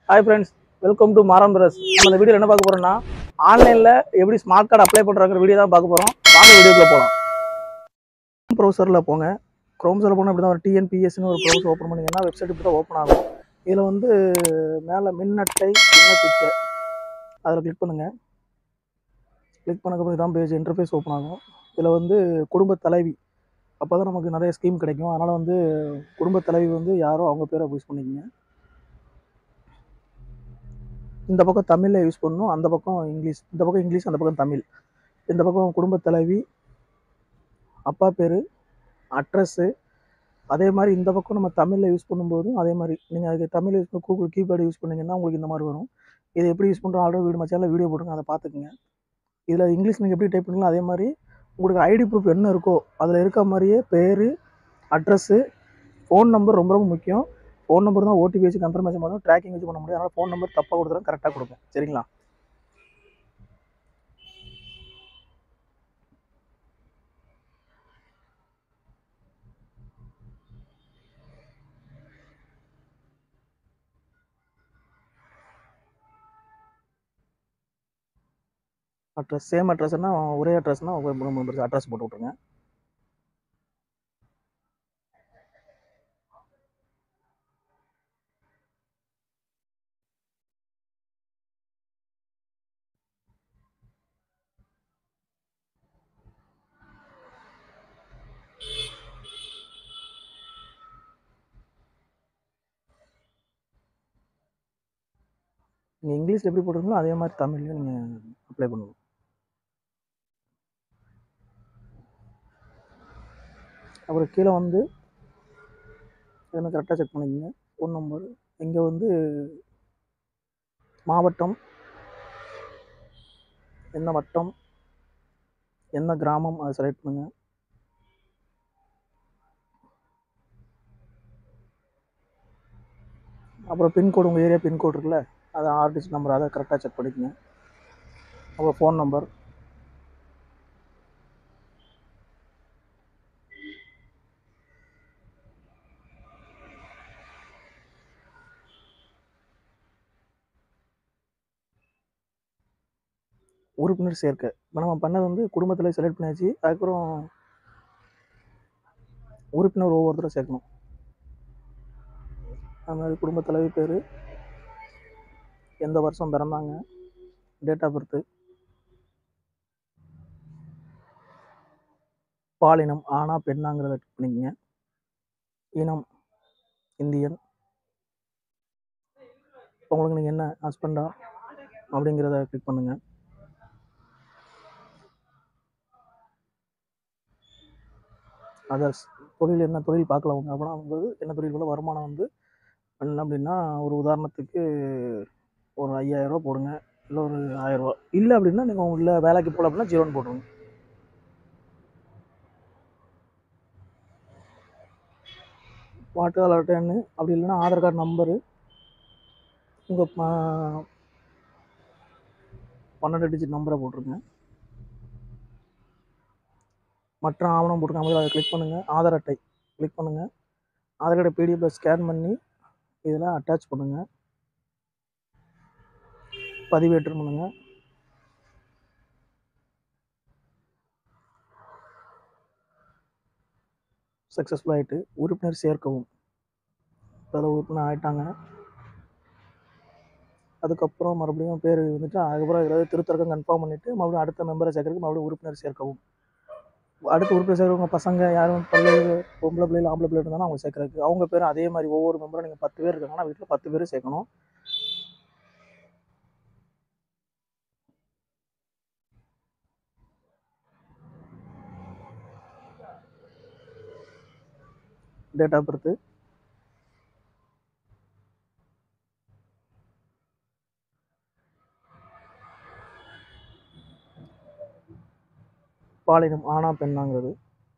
hi friends welcome to மாரம் press நம்ம இந்த வீடியோ என்ன பார்க்க போறோம்னா ஆன்லைனில் எப்படி ஸ்மார்ட் கார்டு அப்ளை பண்ணுறாங்கிற வீடியோ தான் பார்க்க போகிறோம் வாங்க வீடியோக்குள்ள போகலாம் ப்ரௌசரில் போங்க க்ரோம்ஸில் போனால் இப்படி தான் ஒரு டிஎன்பிஎஸ்னு ஒரு ப்ரௌசர் ஓப்பன் பண்ணிங்கன்னா வெப்சைட் இப்படி தான் ஓப்பன் ஆகும் இதில் வந்து மேலே மின்னட்டை விண்ணப்பிக்க அதில் கிளிக் பண்ணுங்கள் கிளிக் பண்ணக்கப்புறம் இதான் பேஜ் இன்டர்ஃபேஸ் ஓப்பன் ஆகும் இதில் வந்து குடும்ப தலைவி அப்போ தான் நமக்கு நிறைய ஸ்கீம் கிடைக்கும் அதனால் வந்து குடும்ப தலைவி வந்து யாரோ அவங்க பேரை யூஸ் பண்ணிக்கங்க இந்த பக்கம் தமிழில் யூஸ் பண்ணணும் அந்த பக்கம் இங்கிலீஷ் இந்த பக்கம் இங்கிலீஷ் அந்த பக்கம் தமிழ் இந்த பக்கம் குடும்ப தலைவி அப்பா பேர் அட்ரஸ்ஸு அதே மாதிரி இந்த பக்கம் நம்ம தமிழில் யூஸ் பண்ணும்போதும் அதே மாதிரி நீங்கள் அதுக்கு தமிழ் யூஸ் பண்ணி கூகுள் கீபேர்டு யூஸ் பண்ணீங்கன்னா உங்களுக்கு இந்த மாதிரி வரும் இது எப்படி யூஸ் பண்ணுறோம் ஆல்ரெடி வீடு மச்சால வீடியோ போட்டுருங்க அதை பார்த்துக்குங்க இதில் இங்கிலீஷ் நீங்கள் எப்படி டைப் பண்ணலாம் அதே மாதிரி உங்களுக்கு ஐடி ப்ரூஃப் என்ன இருக்கோ அதில் இருக்க மாதிரியே பேர் அட்ரஸ்ஸு ஃபோன் நம்பர் ரொம்ப ரொம்ப முக்கியம் ஃபோன் நம்பர் தான் ஓடிபி வச்சு கன்ஃபர்மேஷன் பண்ணும் ட்ராக்கிங் வச்சு பண்ண முடியும் அதனால் ஃபோன் நம்பர் தப்பாக கொடுத்துரும் கரெக்டாக கொடுங்க சரிங்களா அட்ரஸ் சேம் அட்ரஸ்னா ஒரே அட்ரஸ்னா அட்ரஸ் போட்டு விட்ருங்க நீங்கள் இங்கிலீஷில் எப்படி போட்டிருக்கீங்களோ அதே மாதிரி தமிழ்லையும் நீங்கள் அப்ளை பண்ணணும் அப்புறம் கீழே வந்து எல்லாமே கரெக்டாக செக் பண்ணிக்கோங்க ஃபோன் நம்பர் இங்கே வந்து மாவட்டம் என்ன வட்டம் என்ன கிராமம் அதை செலக்ட் பண்ணுங்க அப்புறம் பின்கோடு உங்கள் ஏரியா பின்கோடு இருக்குல்ல அது ஆர்டிஸ்ட் நம்பர் அதை கரெக்டாக செக் பண்ணிக்கோங்க அப்புறம் ஃபோன் நம்பர் உறுப்பினர் சேர்க்கை இப்போ நம்ம பண்ணது வந்து குடும்பத்தில் செலக்ட் பண்ணியாச்சு அதுக்கப்புறம் உறுப்பினர் ஒவ்வொருத்தரும் சேர்க்கணும் அது மாதிரி குடும்ப தலைவி பேர் எந்த வருஷம் பிறந்தாங்க டேட் ஆஃப் பர்த்து பாலினம் ஆணா பெண்ணாங்கிறத கிளிக் பண்ணிக்கங்க இனம் இந்தியன் உங்களுக்கு நீங்கள் என்ன ஹஸ்பண்டா அப்படிங்கிறத கிளிக் பண்ணுங்கள் அதர்ஸ் தொழில் என்ன தொழில் பார்க்கலாம் அவங்க அப்படின்னா வந்து என்ன தொழில் போல வருமானம் வந்து என்ன அப்படின்னா ஒரு உதாரணத்துக்கு ஒரு ஐயாயிரரூவா போடுங்க இல்லை ஒரு ஆயிரரூவா இல்லை அப்படின்னா நீங்கள் உள்ள வேலைக்கு போகல அப்படின்னா ஜீரோன்னு போட்டுருங்க வாட்டர் அட்டன்னு அப்படி இல்லைன்னா ஆதார் கார்டு நம்பரு உங்கள் பன்னெண்டு டிஜிட் நம்பரை போட்டிருங்க மற்ற ஆவணம் போட்டிருக்காங்க அதை கிளிக் பண்ணுங்கள் ஆதார் அட்டை கிளிக் பண்ணுங்கள் ஆதார் அட்டை பிடிஎஃப்ல ஸ்கேன் பண்ணி இதில் அட்டாச் பண்ணுங்கள் பதிவேற்றம் பண்ணுங்கள் சக்ஸஸ்ஃபுல் ஆகிட்டு உறுப்பினர் சேர்க்கவும் அதில் உறுப்பினர் ஆகிட்டாங்க அதுக்கப்புறம் மறுபடியும் பேர் வந்துட்டு அதுக்கப்புறம் ஏதாவது திருத்தரக்கம் கன்ஃபார்ம் பண்ணிவிட்டு மறுபடியும் அடுத்த மெம்பரை சேர்க்கறதுக்கு மறுபடியும் உறுப்பினர் சேர்க்கவும் அடுத்து உறுப்பினர் சேர்க்கறவங்க பசங்க யாரும் பிள்ளை பொம்பளை பிள்ளைகள் ஆம்பளை பிள்ளை இருந்தாலும் அவங்க சேர்க்கறதுக்கு அவங்க பேரும் அதே மாதிரி ஒவ்வொரு மெம்பரும் நீங்கள் பத்து பேர் இருக்காங்கன்னா வீட்டில் பத்து பேர் சேர்க்கணும் டேட் ஆஃப் பர்த்து பாலினம் ஆணா பெண்ணாங்கிறது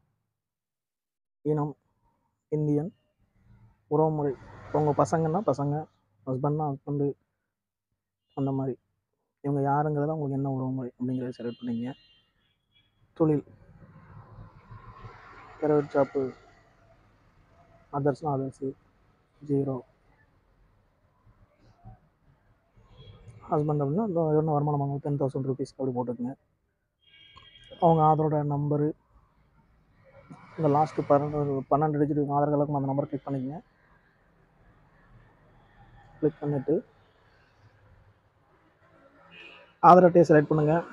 இனம் இந்தியன் உறவுமுறை உங்கள் பசங்கன்னா பசங்க ஹஸ்பண்ட்னா ஹஸ்பண்டு அந்த மாதிரி இவங்க யாருங்கிறத உங்களுக்கு என்ன உறவுமுறை அப்படிங்கிறத செலக்ட் பண்ணிங்க தொழில் பிரைவேட் ஷாப்பு அதர்ஸ்னால் அதர்ஸு ஜீரோ ஹஸ்பண்ட் அப்படின்னா இந்த என்ன வருமானம் வாங்க டென் தௌசண்ட் ருபீஸ் அப்படி போட்டுக்கோங்க அவங்க ஆதாரோட நம்பரு இந்த லாஸ்ட்டு பன்னெண்டு பன்னெண்டு டிஜிட் ஆதார் கார்டுக்கும் அந்த நம்பர் கிளிக் பண்ணிக்கங்க கிளிக் பண்ணிவிட்டு ஆதார் அட்டையை செலக்ட் பண்ணுங்கள்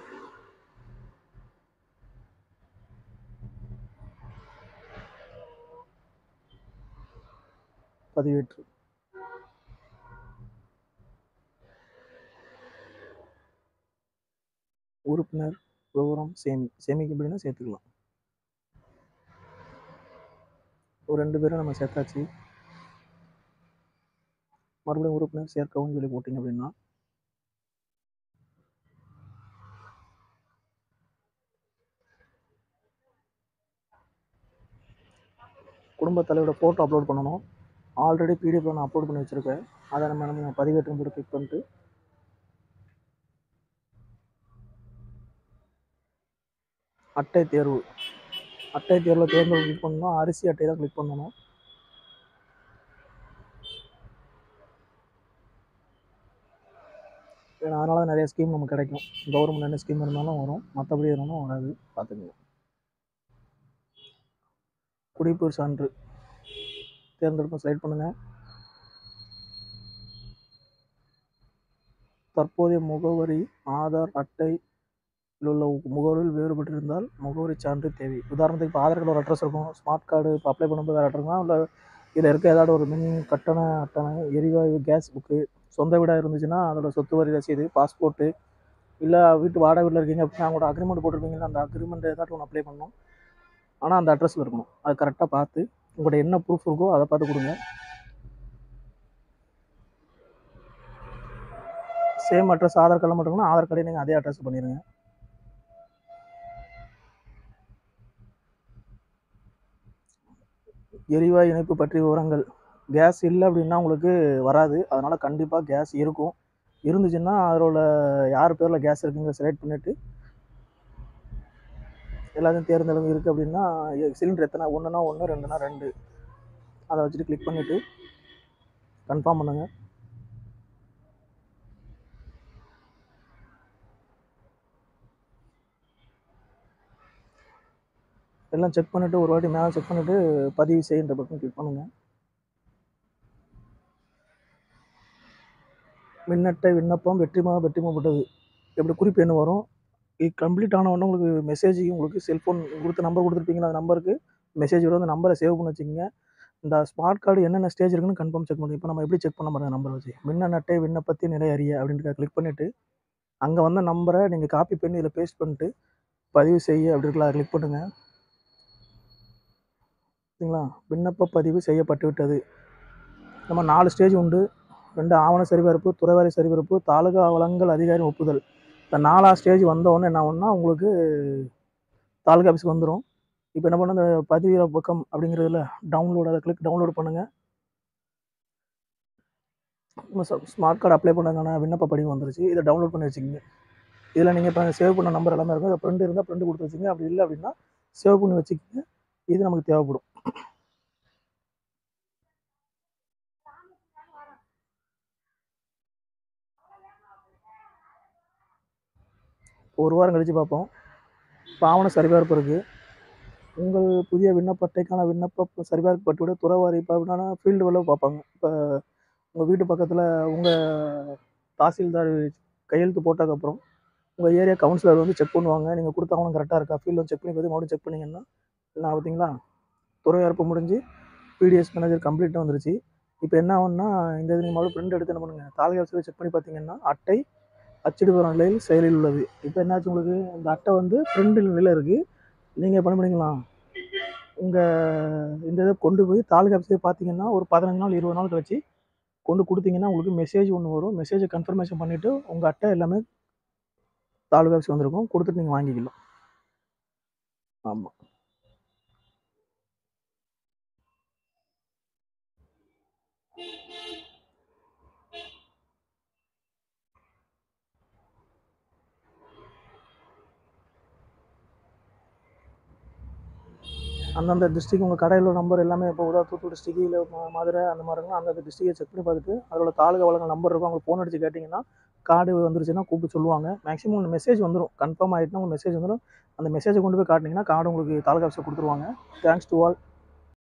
பதிவேற்று உறுப்பினர் விவரம் சேமி சேமிக்க அப்படின்னா சேர்த்துக்கலாம் ஒரு ரெண்டு பேரும் நம்ம சேர்த்தாச்சு மறுபடியும் உறுப்பினர் சேர்க்கவும் சொல்லி போட்டிங்க அப்படின்னா குடும்ப தலைவரோட ஃபோட்டோ அப்லோட் பண்ணணும் ஆல்ரெடி பிடிஎஃப் நான் அப்லோட் பண்ணி வச்சுருக்கேன் அதை நம்ம நம்ம பதிவேற்றம் போட்டு கிளிக் பண்ணிட்டு அட்டை தேர்வு அட்டை தேர்வில் தேர்ந்தெடுப்பு கிளிக் பண்ணணும் அரிசி அட்டை தான் கிளிக் பண்ணணும் ஏன்னா அதனால தான் நிறைய ஸ்கீம் நமக்கு கிடைக்கும் கவர்மெண்ட் என்ன ஸ்கீம் இருந்தாலும் வரும் மற்றபடி இருந்தாலும் வராது பார்த்துக்கோங்க குடிப்பேர் சான்று தேர்ந்தெடுப்பு செலக்ட் பண்ணுங்கள் தற்போதைய முகவரி ஆதார் அட்டை உள்ள முகவரியில் வேறுபட்டிருந்தால் முகவரி சான்று தேவை உதாரணத்துக்கு இப்போ ஆதார் கார்டு ஒரு அட்ரஸ் இருக்கும் ஸ்மார்ட் கார்டு இப்போ அப்ளை பண்ணும்போது வேறு அட்ரஸ் இல்லை இதில் இருக்க ஏதாவது ஒரு மின் கட்டண அட்டணை எரிவாயு கேஸ் புக்கு சொந்த வீடாக இருந்துச்சுன்னா அதோட சொத்து வரி ரசீது பாஸ்போர்ட்டு இல்லை வீட்டு வாடகை வீட்டில் இருக்கீங்க அப்படின்னா அவங்களோட அக்ரிமெண்ட் போட்டிருப்பீங்களா அந்த அக்ரிமெண்ட் ஏதாட்டும் ஒன்று அப்ளை பண்ணணும் ஆனால் அந்த அட்ரஸில் இருக்கணும் அது கரெக்டாக பார்த்து உங்கள்கிட்ட என்ன ப்ரூஃப் இருக்கோ அதை பார்த்து கொடுங்க சேம் அட்ரஸ் ஆதார் கார்டில் மட்டும் ஆதார் கார்டே நீங்கள் அதே அட்ரஸ் பண்ணிடுங்க எரிவாயு இணைப்பு பற்றிய விவரங்கள் கேஸ் இல்லை அப்படின்னா உங்களுக்கு வராது அதனால் கண்டிப்பாக கேஸ் இருக்கும் இருந்துச்சுன்னா அதில் யார் பேரில் கேஸ் இருக்குங்க செலக்ட் பண்ணிவிட்டு எல்லாத்தையும் தேர்ந்தெடுங்க இருக்குது அப்படின்னா சிலிண்டர் எத்தனை ஒன்றுனா ஒன்று ரெண்டுனா ரெண்டு அதை வச்சுட்டு கிளிக் பண்ணிவிட்டு கன்ஃபார்ம் பண்ணுங்கள் எல்லாம் செக் பண்ணிவிட்டு ஒரு வாட்டி மேலே செக் பண்ணிவிட்டு பதிவு செய்கின்ற பக்கம் கிளிக் பண்ணுங்கள் மின்னட்டை விண்ணப்பம் வெற்றிமாக வெற்றிமப்பட்டது எப்படி குறிப்பு என்ன வரும் இது கம்ப்ளீட் ஆன உடனே உங்களுக்கு மெசேஜ் உங்களுக்கு செல்ஃபோன் கொடுத்த நம்பர் கொடுத்துருப்பீங்களா அந்த நம்பருக்கு மெசேஜ் வரும் அந்த நம்பரை சேவ் பண்ணி வச்சுக்கோங்க இந்த ஸ்மார்ட் கார்டு என்னென்ன ஸ்டேஜ் இருக்குன்னு கன்ஃபார்ம் செக் பண்ணி இப்போ நம்ம எப்படி செக் பண்ண பாருங்க நம்பரை வச்சு மின்ன நட்டை விண்ணப்பத்தி நிலை அறிய அப்படின்ட்டு கிளிக் பண்ணிவிட்டு அங்கே வந்த நம்பரை நீங்கள் காப்பி பண்ணி இதில் பேஸ்ட் பண்ணிட்டு பதிவு செய்ய அப்படி இருக்கலாம் கிளிக் பண்ணுங்கள் சரிங்களா விண்ணப்ப பதிவு செய்யப்பட்டு விட்டது நம்ம நாலு ஸ்டேஜ் உண்டு ரெண்டு ஆவண சரிபார்ப்பு துறைவாரி சரிபார்ப்பு தாலுகா வளங்கள் அதிகாரி ஒப்புதல் இந்த நாலா ஸ்டேஜ் வந்த உடனே என்ன ஆகும்னா உங்களுக்கு தாலுகா ஆஃபீஸ்க்கு வந்துடும் இப்போ என்ன பண்ண இந்த பதிவு பக்கம் அப்படிங்கிறதுல டவுன்லோட் அதை கிளிக் டவுன்லோட் பண்ணுங்கள் ஸ்மார்ட் கார்டு அப்ளை பண்ணாங்கன்னா விண்ணப்ப படிவம் வந்துருச்சு இதை டவுன்லோட் பண்ணி வச்சுக்கோங்க இதில் நீங்கள் இப்போ சேவ் பண்ண நம்பர் எல்லாமே இருக்கும் அதை ப்ரிண்ட் இருந்தால் ப்ரிண்ட் கொடுத்து வச்சுங்க அப்படி இல்லை அப்படின்னா சேவ் பண்ணி வச்சுக்கோங்க இது நமக்கு தேவைப்படும் ஒரு வாரம் கழித்து பார்ப்போம் இப்போ ஆவண சரிபார்ப்பு இருக்குது உங்கள் புதிய விண்ணப்ப அட்டைக்கான விண்ணப்ப சரிபார்க்கப்பட்டுவிட துறவாரி இப்போ அப்படின்னா ஃபீல்டு வேலை பார்ப்பாங்க இப்போ உங்கள் வீட்டு பக்கத்தில் உங்கள் தாசில்தார் கையெழுத்து போட்டதுக்கப்புறம் உங்கள் ஏரியா கவுன்சிலர் வந்து செக் பண்ணுவாங்க நீங்கள் கொடுத்த ஆவணம் கரெக்டாக இருக்கா ஃபீல்டு செக் பண்ணி பார்த்து மறுபடியும் செக் பண்ணிங்கன்னா என்ன பார்த்தீங்களா துறைவார்ப்பு முடிஞ்சு பிடிஎஸ் மேனேஜர் கம்ப்ளீட்டாக வந்துருச்சு இப்போ என்ன ஆகும்னா இந்த இது நீங்கள் மறுபடியும் பிரிண்ட் எடுத்து என்ன பண்ணுங்கள் தாலுகா ஆஃபீஸில் செக் பண்ணி பார்த்தீங்கன்னா அட்டை அச்சிடு வரும் நிலையில் செயலில் உள்ளது இப்போ என்னாச்சு உங்களுக்கு இந்த அட்டை வந்து பிரிண்ட் நிலையில் இருக்குது நீங்கள் பண்ண பண்ணிக்கலாம் உங்கள் இந்த இதை கொண்டு போய் தாலுகா ஆஃபீஸே பார்த்தீங்கன்னா ஒரு பதினஞ்சு நாள் இருபது நாள் கழிச்சு கொண்டு கொடுத்தீங்கன்னா உங்களுக்கு மெசேஜ் ஒன்று வரும் மெசேஜை கன்ஃபர்மேஷன் பண்ணிவிட்டு உங்கள் அட்டை எல்லாமே தாலுகா ஆஃபீஸ் வந்திருக்கும் கொடுத்துட்டு நீங்கள் வாங்கிக்கலாம் ஆமாம் அந்தந்த டிஸ்ட்ரிக் உங்கள் கடையில் நம்பர் எல்லாமே இப்போ உதா தூத்துக்குடி டிஸ்ட்ரிக் இல்லை ம- மதுரை அந்த மாதிரி இருந்தால் அந்தந்த டிஸ்ட்ரிக்டை செக் பண்ணி பார்த்துட்டு அதோட தாலுகா வழங்கல் நம்பர் இருக்கும் அவங்க ஃபோன் அடிச்சு கேட்டிங்கன்னா கார்டு வந்துருச்சுன்னா கூப்பிட்டு சொல்லுவாங்க மேக்ஸிமம் மெசேஜ் வந்துடும் கன்ஃபார்ம் ஆகிட்டுனா உங்களுக்கு மெசேஜ் வந்துடும் அந்த மெசேஜை கொண்டு போய் காட்டினீங்கன்னா கார்டு உங்களுக்கு தாலுகா ஆஃபீஸில் கொடுத்துருவாங்க தேங்க்ஸ் டு ஆல்